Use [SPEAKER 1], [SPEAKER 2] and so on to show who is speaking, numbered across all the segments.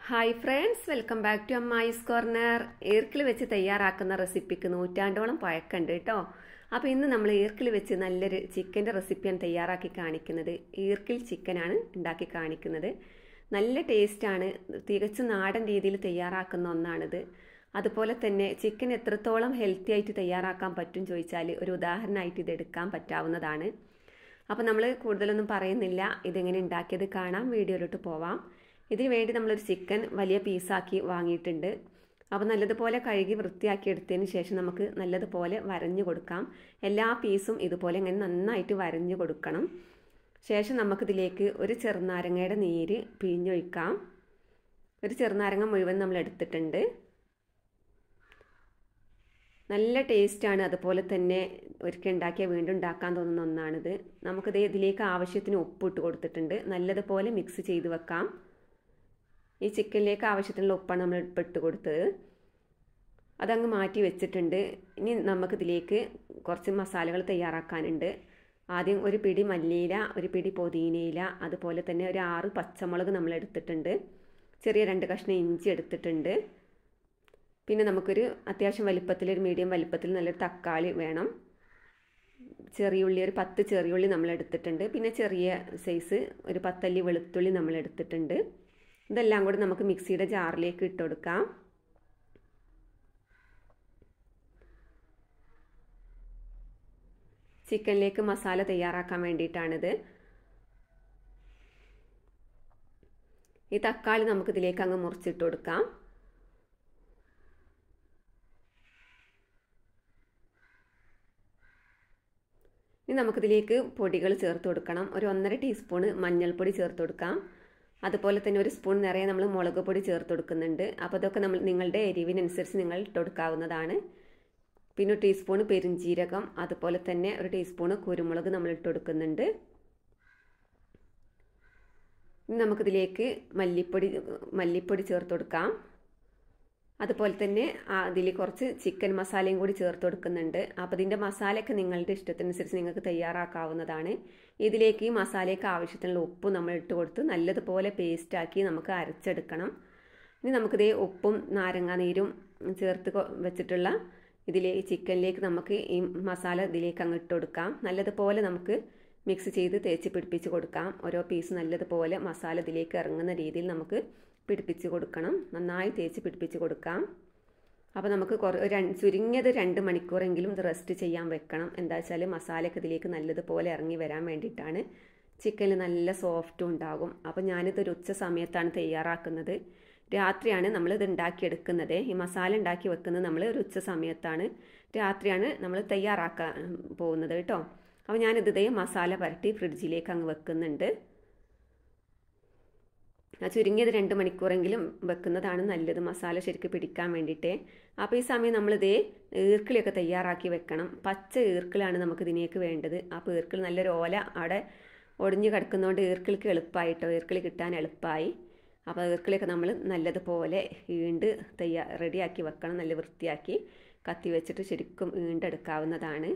[SPEAKER 1] hi friends welcome back to അമ്മായിസ് corner ഈർക്കിൽ വെച്ച് തയ്യാറാക്കുന്ന റെസിപ്പിക്ക് നൂറ്റാണ്ടോളം പഴക്കമുണ്ട് കേട്ടോ അപ്പോൾ ഇന്ന് നമ്മൾ ഈർക്കിൽ വെച്ച് നല്ലൊരു ചിക്കൻ്റെ റെസിപ്പിയാണ് തയ്യാറാക്കി കാണിക്കുന്നത് ഈർക്കിൽ ചിക്കനാണ് ഉണ്ടാക്കി കാണിക്കുന്നത് നല്ല ടേസ്റ്റാണ് തികച്ചും നാടൻ രീതിയിൽ തയ്യാറാക്കുന്ന ഒന്നാണിത് അതുപോലെ തന്നെ ചിക്കൻ എത്രത്തോളം ഹെൽത്തി ആയിട്ട് തയ്യാറാക്കാൻ പറ്റും ചോദിച്ചാൽ ഒരു ഉദാഹരണമായിട്ട് ഇത് എടുക്കാൻ പറ്റാവുന്നതാണ് അപ്പോൾ നമ്മൾ കൂടുതലൊന്നും പറയുന്നില്ല ഇതെങ്ങനെ ഉണ്ടാക്കിയത് കാണാം വീഡിയോയിലോട്ട് പോവാം ഇതിന് വേണ്ടി നമ്മളൊരു ചിക്കൻ വലിയ പീസാക്കി വാങ്ങിയിട്ടുണ്ട് അപ്പോൾ നല്ലതുപോലെ കഴുകി വൃത്തിയാക്കി എടുത്തതിന് ശേഷം നമുക്ക് നല്ലതുപോലെ വരഞ്ഞു കൊടുക്കാം എല്ലാ പീസും ഇതുപോലെ ഇങ്ങനെ നന്നായിട്ട് വരഞ്ഞു കൊടുക്കണം ശേഷം നമുക്കിതിലേക്ക് ഒരു ചെറുനാരങ്ങയുടെ നീര് പിഴിഞ്ഞൊഴിക്കാം ഒരു ചെറുനാരങ്ങ മുഴുവൻ നമ്മൾ എടുത്തിട്ടുണ്ട് നല്ല ടേസ്റ്റാണ് അതുപോലെ തന്നെ ഒരിക്കൽ ഉണ്ടാക്കിയാൽ വീണ്ടും ഉണ്ടാക്കാൻ തോന്നുന്ന ഒന്നാണിത് നമുക്കിത് ഇതിലേക്ക് ആവശ്യത്തിന് ഉപ്പിട്ട് കൊടുത്തിട്ടുണ്ട് നല്ലതുപോലെ മിക്സ് ചെയ്ത് വെക്കാം ഈ ചിക്കനിലേക്ക് ആവശ്യത്തിനുള്ള ഉപ്പാണ് നമ്മൾ ഇട്ട് കൊടുത്തത് അതങ്ങ് മാറ്റി വെച്ചിട്ടുണ്ട് ഇനി നമുക്കിതിലേക്ക് കുറച്ച് മസാലകൾ തയ്യാറാക്കാനുണ്ട് ആദ്യം ഒരു പിടി മല്ലിയില ഒരു പിടി പൊതിനയില അതുപോലെ തന്നെ ഒരു ആറ് പച്ചമുളക് നമ്മൾ എടുത്തിട്ടുണ്ട് ചെറിയ രണ്ട് കഷ്ണം ഇഞ്ചി എടുത്തിട്ടുണ്ട് പിന്നെ നമുക്കൊരു അത്യാവശ്യം വലിപ്പത്തിൽ ഒരു മീഡിയം വലിപ്പത്തിൽ നല്ലൊരു തക്കാളി വേണം ചെറിയുള്ളി ഒരു പത്ത് ചെറിയുള്ളി നമ്മൾ എടുത്തിട്ടുണ്ട് പിന്നെ ചെറിയ സൈസ് ഒരു പത്തല്ലി വെളുത്തുള്ളി നമ്മൾ എടുത്തിട്ടുണ്ട് ഇതെല്ലാം കൂടി നമുക്ക് മിക്സിയുടെ ജാറിലേക്ക് ഇട്ട് കൊടുക്കാം ചിക്കനിലേക്ക് മസാല തയ്യാറാക്കാൻ വേണ്ടിയിട്ടാണിത് ഈ തക്കാളി നമുക്കിതിലേക്ക് അങ്ങ് മുറിച്ചിട്ട് കൊടുക്കാം ഇനി നമുക്കിതിലേക്ക് പൊടികൾ ചേർത്ത് കൊടുക്കണം ഒരു ഒന്നര ടീസ്പൂണ് മഞ്ഞൾപ്പൊടി ചേർത്ത് കൊടുക്കാം അതുപോലെ തന്നെ ഒരു സ്പൂൺ നിറയെ നമ്മൾ മുളക് പൊടി ചേർത്ത് കൊടുക്കുന്നുണ്ട് അപ്പോൾ അതൊക്കെ നമ്മൾ നിങ്ങളുടെ എരിവിനനുസരിച്ച് നിങ്ങൾ ഇട്ട് കൊടുക്കാവുന്നതാണ് പിന്നെ ഒരു ടീസ്പൂണ് പെരിഞ്ചീരകം അതുപോലെ തന്നെ ഒരു ടീസ്പൂണ് കുരുമുളക് നമ്മൾ ഇട്ട് കൊടുക്കുന്നുണ്ട് ഇനി നമുക്കിതിലേക്ക് മല്ലിപ്പൊടി മല്ലിപ്പൊടി ചേർത്ത് കൊടുക്കാം അതുപോലെ തന്നെ അതിൽ കുറച്ച് ചിക്കൻ മസാലയും കൂടി ചേർത്ത് കൊടുക്കുന്നുണ്ട് അപ്പോൾ ഇതിൻ്റെ മസാലയൊക്കെ നിങ്ങളുടെ ഇഷ്ടത്തിനനുസരിച്ച് നിങ്ങൾക്ക് തയ്യാറാക്കാവുന്നതാണ് ഇതിലേക്ക് ഈ മസാലയ്ക്ക് ആവശ്യത്തിനുള്ള ഉപ്പ് നമ്മൾ ഇട്ട് കൊടുത്ത് നല്ലതുപോലെ പേസ്റ്റാക്കി നമുക്ക് അരച്ചെടുക്കണം ഇനി നമുക്കിതേ ഉപ്പും നാരങ്ങാനീരും ചേർത്ത് വെച്ചിട്ടുള്ള ഇതിലെ ചിക്കനിലേക്ക് നമുക്ക് ഈ മസാല ഇതിലേക്ക് അങ്ങ് ഇട്ട് കൊടുക്കാം നല്ലതുപോലെ നമുക്ക് മിക്സ് ചെയ്ത് തേച്ച് പിടിപ്പിച്ച് കൊടുക്കാം ഓരോ പീസ് നല്ലതുപോലെ മസാല ഇതിലേക്ക് ഇറങ്ങുന്ന രീതിയിൽ നമുക്ക് പിടിപ്പിച്ച് കൊടുക്കണം നന്നായി തേച്ച് പിടിപ്പിച്ച് കൊടുക്കാം അപ്പോൾ നമുക്ക് കുറേ ചുരുങ്ങിയത് രണ്ട് മണിക്കൂറെങ്കിലും ഇത് റെസ്റ്റ് ചെയ്യാൻ വെക്കണം എന്താ വെച്ചാൽ മസാലയൊക്കെ ഇതിലേക്ക് നല്ലതുപോലെ ഇറങ്ങി വരാൻ വേണ്ടിയിട്ടാണ് ചിക്കനിൽ നല്ല സോഫ്റ്റും ഉണ്ടാകും അപ്പോൾ ഞാനിതൊരു ഉച്ച സമയത്താണ് തയ്യാറാക്കുന്നത് രാത്രിയാണ് നമ്മൾ ഇത് ഉണ്ടാക്കിയെടുക്കുന്നത് ഈ മസാല ഉണ്ടാക്കി വെക്കുന്നത് നമ്മൾ ഒരു ഉച്ച സമയത്താണ് രാത്രിയാണ് നമ്മൾ തയ്യാറാക്കാൻ പോകുന്നത് കേട്ടോ അപ്പോൾ ഞാനിത് ഇതേ മസാല പരട്ടി ഫ്രിഡ്ജിലേക്ക് അങ്ങ് വെക്കുന്നുണ്ട് ചുരുങ്ങിയത് രണ്ട് മണിക്കൂറെങ്കിലും വെക്കുന്നതാണ് നല്ലത് മസാല ശരിക്കും പിടിക്കാൻ വേണ്ടിയിട്ട് അപ്പോൾ ഈ സമയം നമ്മളിതേ ഈർക്കിളിയൊക്കെ തയ്യാറാക്കി വെക്കണം പച്ച ഈർക്കിളാണ് നമുക്ക് ഇതിനേക്ക് വേണ്ടത് അപ്പോൾ ഈർക്കിൾ നല്ലൊരു ഓല അവിടെ ഒടിഞ്ഞു കിടക്കുന്നതുകൊണ്ട് ഈർക്കിളിക്ക് എളുപ്പമായിട്ടോ ഈർക്കിളി കിട്ടാൻ എളുപ്പമായി അപ്പോൾ ഈർക്കിളിയൊക്കെ നമ്മൾ നല്ലതുപോലെ ഈണ്ട് തയ്യാ റെഡിയാക്കി വെക്കണം നല്ല വൃത്തിയാക്കി കത്തി വെച്ചിട്ട് ശരിക്കും ഈണ്ടെടുക്കാവുന്നതാണ്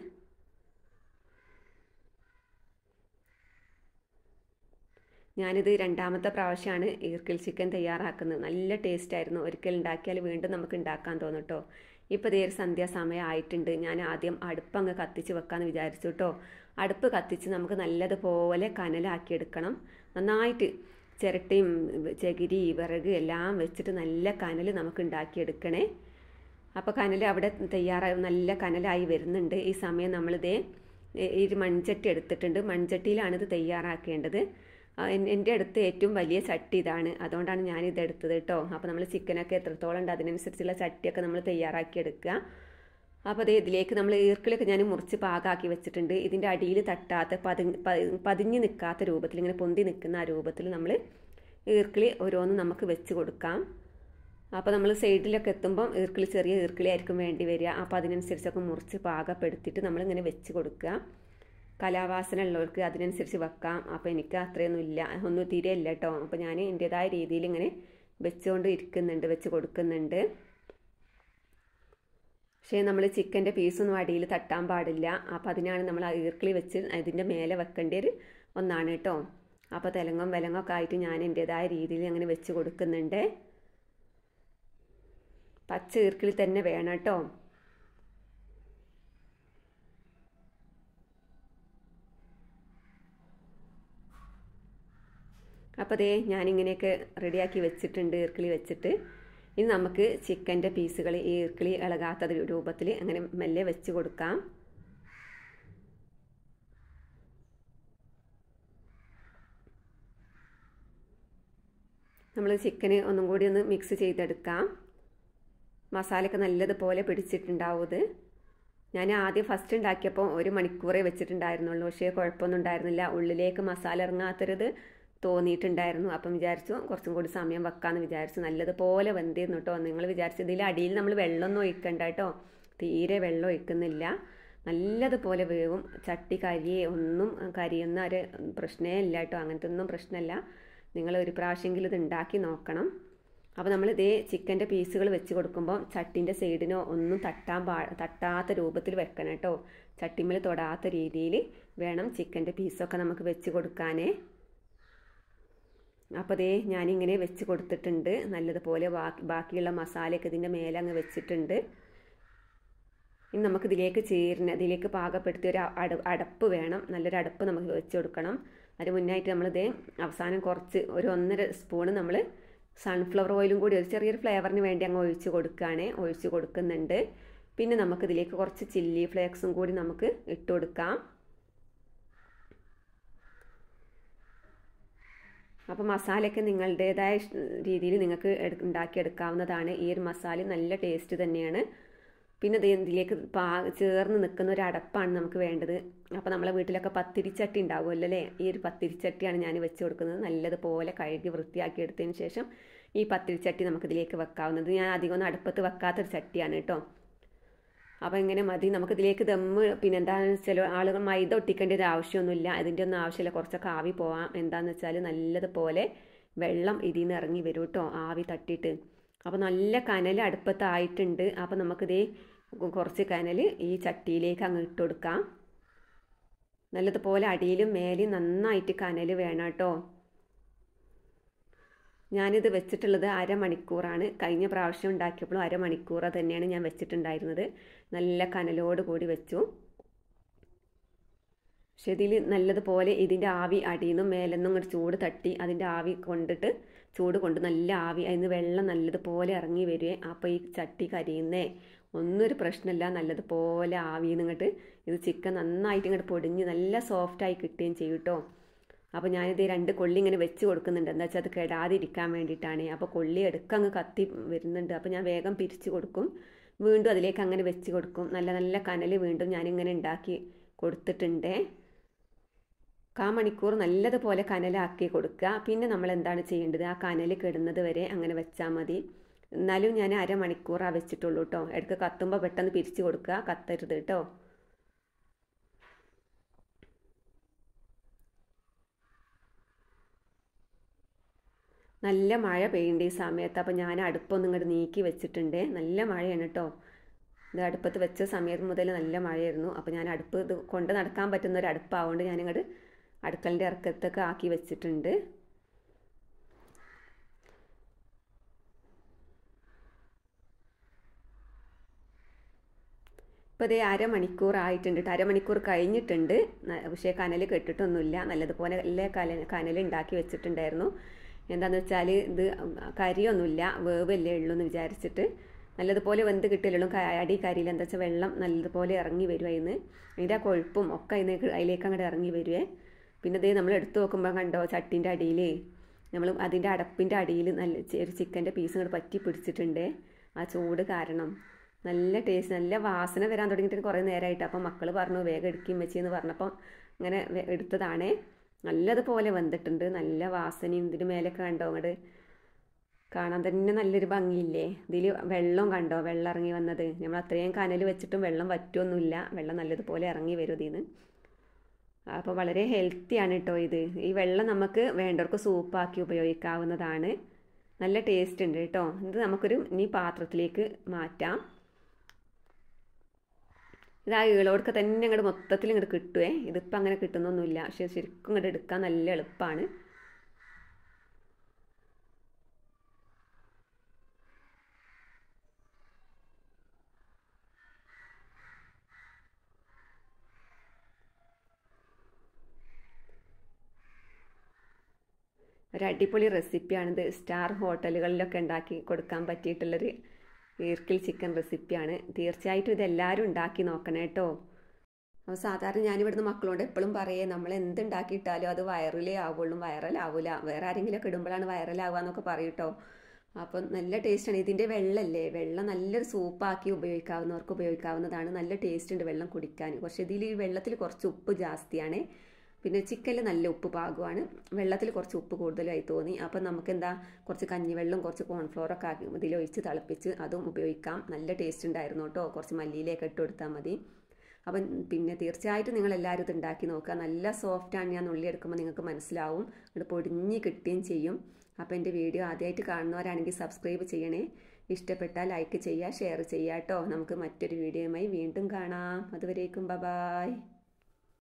[SPEAKER 1] ഞാനിത് രണ്ടാമത്തെ പ്രാവശ്യമാണ് ഈർക്കിൽ ചിക്കൻ തയ്യാറാക്കുന്നത് നല്ല ടേസ്റ്റ് ആയിരുന്നു ഒരിക്കൽ ഉണ്ടാക്കിയാൽ വീണ്ടും നമുക്ക് ഉണ്ടാക്കാൻ തോന്നും കേട്ടോ ഇപ്പോൾ ഇതേ ഒരു സന്ധ്യാസമയം ആയിട്ടുണ്ട് ഞാൻ ആദ്യം അടുപ്പ് അങ്ങ് കത്തിച്ച് വെക്കാമെന്ന് വിചാരിച്ചു കേട്ടോ അടുപ്പ് കത്തിച്ച് നമുക്ക് നല്ലതുപോലെ കനലാക്കിയെടുക്കണം നന്നായിട്ട് ചിരട്ടയും ചകിരി വിറക് എല്ലാം വെച്ചിട്ട് നല്ല കനൽ നമുക്ക് ഉണ്ടാക്കിയെടുക്കണേ അപ്പോൾ കനൽ അവിടെ തയ്യാറായി നല്ല കനലായി വരുന്നുണ്ട് ഈ സമയം നമ്മളിതേ ഈ മൺചട്ടി എടുത്തിട്ടുണ്ട് മൺചട്ടിയിലാണ് ഇത് തയ്യാറാക്കേണ്ടത് എൻ്റെ അടുത്ത് ഏറ്റവും വലിയ ചട്ടി ഇതാണ് അതുകൊണ്ടാണ് ഞാൻ ഇത് എടുത്തത് കേട്ടോ അപ്പോൾ നമ്മൾ ചിക്കനൊക്കെ എത്രത്തോളം ഉണ്ട് അതിനനുസരിച്ചുള്ള ചട്ടിയൊക്കെ നമ്മൾ തയ്യാറാക്കി എടുക്കുക അപ്പോൾ അതേ ഇതിലേക്ക് നമ്മൾ ഈർക്കിളൊക്കെ ഞാൻ മുറിച്ച് പാകാക്കി വെച്ചിട്ടുണ്ട് ഇതിൻ്റെ അടിയിൽ തട്ടാത്ത പതി പതിഞ്ഞ് നിൽക്കാത്ത രൂപത്തിൽ ഇങ്ങനെ പൊന്തി നിൽക്കുന്ന ആ രൂപത്തിൽ നമ്മൾ ഈർക്കിളി ഓരോന്നും നമുക്ക് വെച്ച് കൊടുക്കാം അപ്പോൾ നമ്മൾ സൈഡിലൊക്കെ എത്തുമ്പം ഈർക്കിളി ചെറിയ ഈർക്കിളി ആയിരിക്കും വേണ്ടി വരിക അപ്പോൾ അതിനനുസരിച്ചൊക്കെ മുറിച്ച് പാകപ്പെടുത്തിയിട്ട് നമ്മളിങ്ങനെ വെച്ച് കൊടുക്കുക കലാവാസന ഉള്ളവർക്ക് അതിനനുസരിച്ച് വെക്കാം അപ്പോൾ എനിക്ക് അത്രയൊന്നും ഇല്ല ഒന്നും തീരെ ഇല്ല കേട്ടോ അപ്പോൾ ഞാൻ എൻ്റേതായ രീതിയിൽ ഇങ്ങനെ വെച്ചുകൊണ്ട് ഇരിക്കുന്നുണ്ട് വെച്ച് കൊടുക്കുന്നുണ്ട് പക്ഷേ നമ്മൾ ചിക്കൻ്റെ പീസൊന്നും അടിയിൽ തട്ടാൻ പാടില്ല അപ്പോൾ അതിനാണ് നമ്മൾ ഈർക്കിളി വെച്ച് അതിൻ്റെ മേലെ വെക്കേണ്ട ഒരു ഒന്നാണ് കേട്ടോ അപ്പോൾ തിലങ്ങും വിലങ്ങൊക്കെ ആയിട്ട് ഞാൻ എൻ്റേതായ രീതിയിൽ അങ്ങനെ വെച്ച് കൊടുക്കുന്നുണ്ട് പച്ച ഈർക്കിളി തന്നെ വേണം കേട്ടോ അപ്പോൾ അതേ ഞാനിങ്ങനെയൊക്കെ റെഡിയാക്കി വെച്ചിട്ടുണ്ട് ഈർക്കിളി വെച്ചിട്ട് ഇനി നമുക്ക് ചിക്കൻ്റെ പീസുകൾ ഈ ഈർക്കിളി ഇളകാത്ത രൂപത്തിൽ അങ്ങനെ മെല്ലെ വെച്ച് കൊടുക്കാം നമ്മൾ ചിക്കന് ഒന്നും കൂടി ഒന്ന് മിക്സ് ചെയ്തെടുക്കാം മസാലയൊക്കെ നല്ലതുപോലെ പിടിച്ചിട്ടുണ്ടാവും ഇത് ഞാൻ ആദ്യം ഫസ്റ്റ് ഉണ്ടാക്കിയപ്പോൾ ഒരു മണിക്കൂറേ വെച്ചിട്ടുണ്ടായിരുന്നുള്ളൂ പക്ഷേ കുഴപ്പമൊന്നും ഉണ്ടായിരുന്നില്ല ഉള്ളിലേക്ക് മസാല ഇറങ്ങാത്തൊരിത് തോന്നിയിട്ടുണ്ടായിരുന്നു അപ്പം വിചാരിച്ചു കുറച്ചും കൂടി സമയം വെക്കാമെന്ന് വിചാരിച്ചു നല്ലതുപോലെ വെന്തിരുന്നു കേട്ടോ നിങ്ങൾ വിചാരിച്ചു ഇതിൽ അടിയിൽ നമ്മൾ വെള്ളമൊന്നും ഒഴിക്കണ്ട കേട്ടോ തീരെ വെള്ളം ഒഴിക്കുന്നില്ല നല്ലതുപോലെ വേവും ചട്ടി കരിയെ ഒന്നും കരിയുന്ന ഒരു പ്രശ്നമേ ഇല്ല കേട്ടോ അങ്ങനത്തെ ഒന്നും പ്രശ്നമല്ല നിങ്ങൾ ഒരു പ്രാവശ്യമെങ്കിലും ഇത് ഉണ്ടാക്കി നോക്കണം അപ്പോൾ നമ്മൾ ഇതേ ചിക്കൻ്റെ പീസുകൾ വെച്ച് കൊടുക്കുമ്പോൾ ചട്ടിൻ്റെ സൈഡിനോ ഒന്നും തട്ടാൻ പാ തട്ടാത്ത രൂപത്തിൽ വെക്കണം കേട്ടോ ചട്ടിമ്മൽ തൊടാത്ത രീതിയിൽ വേണം ചിക്കൻ്റെ പീസൊക്കെ നമുക്ക് വെച്ച് കൊടുക്കാനേ അപ്പോൾ ദേ ഞാനിങ്ങനെ വെച്ച് കൊടുത്തിട്ടുണ്ട് നല്ലതുപോലെ ബാക്കി ബാക്കിയുള്ള മസാലയൊക്കെ ഇതിൻ്റെ മേലെ അങ്ങ് വെച്ചിട്ടുണ്ട് ഇനി നമുക്ക് ഇതിലേക്ക് ചേരുന്ന ഇതിലേക്ക് പാകപ്പെടുത്തിയ ഒരു അട അടപ്പ് വേണം നല്ലൊരു അടപ്പ് നമുക്ക് വെച്ച് കൊടുക്കണം അതിന് മുന്നായിട്ട് നമ്മളിത് അവസാനം കുറച്ച് ഒരു ഒന്നര സ്പൂണ് നമ്മൾ സൺഫ്ലവർ ഓയിലും കൂടി ഒരു ചെറിയൊരു ഫ്ലേവറിന് വേണ്ടി അങ്ങ് ഒഴിച്ച് കൊടുക്കുകയാണ് ഒഴിച്ച് കൊടുക്കുന്നുണ്ട് പിന്നെ നമുക്ക് ഇതിലേക്ക് കുറച്ച് ചില്ലി ഫ്ലേക്സും കൂടി നമുക്ക് ഇട്ട് കൊടുക്കാം അപ്പോൾ മസാലയൊക്കെ നിങ്ങളുടേതായ രീതിയിൽ നിങ്ങൾക്ക് ഉണ്ടാക്കിയെടുക്കാവുന്നതാണ് ഈ ഒരു മസാല നല്ല ടേസ്റ്റ് തന്നെയാണ് പിന്നെ ഇതിലേക്ക് പാ ചേർന്ന് നിൽക്കുന്ന ഒരു അടപ്പാണ് നമുക്ക് വേണ്ടത് അപ്പോൾ നമ്മളെ വീട്ടിലൊക്കെ പത്തിരിച്ചട്ടി ഉണ്ടാവുമല്ലോ അല്ലേ ഈ ഒരു പത്തിരിച്ചട്ടിയാണ് ഞാൻ വെച്ച് കൊടുക്കുന്നത് നല്ലതുപോലെ കഴുകി വൃത്തിയാക്കി എടുത്തതിന് ശേഷം ഈ പത്തിരിച്ചട്ടി നമുക്കിതിലേക്ക് വെക്കാവുന്നത് ഞാൻ അധികം ഒന്നും അടുപ്പത്ത് വെക്കാത്തൊരു ചട്ടിയാണ് കേട്ടോ അപ്പോൾ ഇങ്ങനെ മതി നമുക്കിതിലേക്ക് ദമ്മ് പിന്നെ എന്താണെന്ന് വെച്ചാൽ ആളുകൾ മൈദ ഒട്ടിക്കേണ്ട ഒരു ആവശ്യമൊന്നുമില്ല ഇതിൻ്റെ ഒന്നും ആവശ്യമില്ല കുറച്ചൊക്കെ ആവി പോവാം എന്താണെന്ന് വെച്ചാൽ നല്ലതുപോലെ വെള്ളം ഇതിൽ നിന്ന് ഇറങ്ങി വരും കേട്ടോ ആവി തട്ടിയിട്ട് അപ്പോൾ നല്ല കനൽ അടുപ്പത്തായിട്ടുണ്ട് അപ്പോൾ നമുക്കിതേ കുറച്ച് കനൽ ഈ ചട്ടിയിലേക്ക് അങ്ങ് ഇട്ട് കൊടുക്കാം നല്ലതുപോലെ അടിയിലും മേലെയും നന്നായിട്ട് കനൽ വേണം കേട്ടോ ഞാനിത് വെച്ചിട്ടുള്ളത് അരമണിക്കൂറാണ് കഴിഞ്ഞ പ്രാവശ്യം ഉണ്ടാക്കിയപ്പോഴും അരമണിക്കൂർ തന്നെയാണ് ഞാൻ വെച്ചിട്ടുണ്ടായിരുന്നത് നല്ല കനലോട് കൂടി വെച്ചു പക്ഷെ ഇതിൽ നല്ലതുപോലെ ഇതിൻ്റെ ആവി അടിയിൽ നിന്നും മേലെന്നും ഇങ്ങോട്ട് ചൂട് തട്ടി അതിൻ്റെ ആവി കൊണ്ടിട്ട് ചൂട് കൊണ്ട് നല്ല ആവി അതിന് വെള്ളം നല്ലതുപോലെ ഇറങ്ങി വരുവേ അപ്പോൾ ഈ ചട്ടി കരിയുന്നേ ഒന്നും ഒരു പ്രശ്നമില്ല നല്ലതുപോലെ ആവിന്ന് ഇങ്ങോട്ട് ഇത് ചിക്കൻ നന്നായിട്ട് ഇങ്ങോട്ട് പൊടിഞ്ഞ് നല്ല സോഫ്റ്റായി കിട്ടുകയും ചെയ്യും കേട്ടോ അപ്പോൾ ഞാനിത് രണ്ട് കൊള്ളി ഇങ്ങനെ വെച്ച് കൊടുക്കുന്നുണ്ട് എന്താ വെച്ചാൽ അത് കെടാതിരിക്കാൻ വേണ്ടിയിട്ടാണ് അപ്പോൾ കൊള്ളി എടുക്ക അങ്ങ് കത്തി വരുന്നുണ്ട് അപ്പോൾ ഞാൻ വേഗം പിരിച്ച് കൊടുക്കും വീണ്ടും അതിലേക്ക് അങ്ങനെ വെച്ച് കൊടുക്കും നല്ല നല്ല കനൽ വീണ്ടും ഞാനിങ്ങനെ ഉണ്ടാക്കി കൊടുത്തിട്ടുണ്ട് കാ മണിക്കൂർ നല്ലതുപോലെ കനലാക്കി കൊടുക്കുക പിന്നെ നമ്മൾ എന്താണ് ചെയ്യേണ്ടത് ആ കനൽ കെടുന്നത് വരെ അങ്ങനെ വെച്ചാൽ മതി എന്നാലും ഞാൻ അരമണിക്കൂറാണ് വെച്ചിട്ടുള്ളൂ കേട്ടോ ഇടയ്ക്ക് കത്തുമ്പോൾ പെട്ടെന്ന് പിരിച്ച് കൊടുക്കുക കത്തരുത് കേട്ടോ നല്ല മഴ പെയ്യേണ്ട ഈ സമയത്ത് അപ്പോൾ ഞാൻ അടുപ്പൊന്നും ഇങ്ങോട്ട് നീക്കി വെച്ചിട്ടുണ്ട് നല്ല മഴയാണ് കേട്ടോ ഇത് അടുപ്പത്ത് വെച്ച സമയം മുതൽ നല്ല മഴയായിരുന്നു അപ്പോൾ ഞാൻ അടുപ്പ് ഇത് കൊണ്ട് നടക്കാൻ പറ്റുന്ന ഒരു അടുപ്പാവുകൊണ്ട് ഞാനിങ്ങോട്ട് അടുക്കളൻ്റെ ഇറക്കത്തൊക്കെ ആക്കി വെച്ചിട്ടുണ്ട് ഇപ്പോൾ ഇതേ അരമണിക്കൂർ ആയിട്ടുണ്ട് കേട്ടോ അരമണിക്കൂർ കഴിഞ്ഞിട്ടുണ്ട് പക്ഷേ കനൽ കെട്ടിട്ടൊന്നുമില്ല നല്ലതുപോലെ നല്ല കല കനൽ ഉണ്ടാക്കി വെച്ചിട്ടുണ്ടായിരുന്നു എന്താണെന്ന് വെച്ചാൽ ഇത് കരിയൊന്നുമില്ല വേവല്ലേ ഉള്ളൂ എന്ന് വിചാരിച്ചിട്ട് നല്ലതുപോലെ വെന്ത് കിട്ടില്ലുള്ളൂ അടി കരിയിൽ എന്താ വെച്ചാൽ വെള്ളം നല്ലതുപോലെ ഇറങ്ങി വരുമായിരുന്നു അതിൻ്റെ ആ കൊഴുപ്പും ഒക്കെ അതിലേക്ക് അതിലേക്ക് അങ്ങോട്ട് ഇറങ്ങി വരുവേ പിന്നെ ഇതേ നമ്മൾ എടുത്തു നോക്കുമ്പോൾ കണ്ടോ ചട്ടിൻ്റെ അടിയിൽ നമ്മൾ അതിൻ്റെ അടപ്പിൻ്റെ അടിയിൽ നല്ല ഒരു ചിക്കൻ്റെ പീസ് ഇങ്ങോട്ട് പറ്റി പിടിച്ചിട്ടുണ്ട് ആ ചൂട് കാരണം നല്ല ടേസ്റ്റ് നല്ല വാസന വരാൻ തുടങ്ങിയിട്ട് കുറേ നേരമായിട്ട് അപ്പം മക്കൾ പറഞ്ഞു വേഗം എടുക്കുകയും വെച്ചെന്ന് പറഞ്ഞപ്പം അങ്ങനെ എടുത്തതാണേ നല്ലതുപോലെ വെന്തിട്ടുണ്ട് നല്ല വാസനയും ഇതിന് മേലൊക്കെ കണ്ടോ അങ്ങോട്ട് കാണാൻ തന്നെ നല്ലൊരു ഭംഗിയില്ലേ ഇതിൽ വെള്ളം കണ്ടോ വെള്ളം ഇറങ്ങി വന്നത് നമ്മൾ അത്രയും കനൽ വെച്ചിട്ടും വെള്ളം വറ്റുമൊന്നുമില്ല വെള്ളം നല്ലതുപോലെ ഇറങ്ങി വരും ഇതിന്ന് അപ്പോൾ വളരെ ഹെൽത്തിയാണ് കേട്ടോ ഇത് ഈ വെള്ളം നമുക്ക് വേണ്ടവർക്ക് സൂപ്പാക്കി ഉപയോഗിക്കാവുന്നതാണ് നല്ല ടേസ്റ്റ് ഉണ്ട് കേട്ടോ ഇത് നമുക്കൊരു ഇനി പാത്രത്തിലേക്ക് മാറ്റാം ഇത് ആ ഈളോടൊക്കെ തന്നെ ഇങ്ങോട്ട് മൊത്തത്തിൽ ഇങ്ങോട്ട് കിട്ടുവേ ഇതിപ്പോൾ അങ്ങനെ കിട്ടുന്നൊന്നുമില്ല പക്ഷെ ശരിക്കും ഇങ്ങോട്ട് എടുക്കാൻ നല്ല എളുപ്പമാണ് ഒരു അടിപൊളി റെസിപ്പിയാണിത് സ്റ്റാർ ഹോട്ടലുകളിലൊക്കെ ഉണ്ടാക്കി കൊടുക്കാൻ പറ്റിയിട്ടുള്ളൊരു ഈർക്കിൽ ചിക്കൻ റെസിപ്പിയാണ് തീർച്ചയായിട്ടും ഇത് എല്ലാവരും ഉണ്ടാക്കി നോക്കണം കേട്ടോ അപ്പോൾ സാധാരണ ഞാനിവിടുന്ന് മക്കളോട് എപ്പോഴും പറയേ നമ്മൾ എന്തുണ്ടാക്കിയിട്ടാലും അത് വൈറലേ ആവുള്ളൂ വൈറലാവില്ല വേറെ ആരെങ്കിലുമൊക്കെ ഇടുമ്പോഴാണ് വൈറലാവുക എന്നൊക്കെ പറയും കേട്ടോ അപ്പം നല്ല ടേസ്റ്റാണ് ഇതിൻ്റെ വെള്ളമല്ലേ വെള്ളം നല്ലൊരു സൂപ്പാക്കി ഉപയോഗിക്കാവുന്നവർക്ക് ഉപയോഗിക്കാവുന്നതാണ് നല്ല ടേസ്റ്റ് ഉണ്ട് വെള്ളം കുടിക്കാൻ പക്ഷേ ഇതിൽ ഈ വെള്ളത്തിൽ കുറച്ച് ഉപ്പ് ജാസ്തിയാണ് പിന്നെ ചിക്കനിൽ നല്ല ഉപ്പ് പാകമാണ് വെള്ളത്തിൽ കുറച്ച് ഉപ്പ് കൂടുതലായി തോന്നി അപ്പം നമുക്ക് എന്താ കുറച്ച് കഞ്ഞിവെള്ളം കുറച്ച് കോൺഫ്ലോറൊക്കെ ആക്കി ഇതിലൊഴിച്ച് തിളപ്പിച്ച് അതും ഉപയോഗിക്കാം നല്ല ടേസ്റ്റ് ഉണ്ടായിരുന്നു കേട്ടോ കുറച്ച് മല്ലിയിലേക്ക് ഇട്ട് കൊടുത്താൽ മതി അപ്പം പിന്നെ തീർച്ചയായിട്ടും നിങ്ങൾ എല്ലാവരും ഇത് ഉണ്ടാക്കി നോക്കുക നല്ല സോഫ്റ്റാണ് ഞാൻ ഉള്ളി എടുക്കുമ്പോൾ നിങ്ങൾക്ക് മനസ്സിലാവും അത് പൊടിഞ്ഞ് കിട്ടുകയും ചെയ്യും അപ്പോൾ എൻ്റെ വീഡിയോ ആദ്യമായിട്ട് കാണുന്നവരാണെങ്കിൽ സബ്സ്ക്രൈബ് ചെയ്യണേ ഇഷ്ടപ്പെട്ടാൽ ലൈക്ക് ചെയ്യുക ഷെയർ ചെയ്യുക കേട്ടോ നമുക്ക് മറ്റൊരു വീഡിയോയുമായി വീണ്ടും കാണാം അതുവരേക്കും ബ ബായ്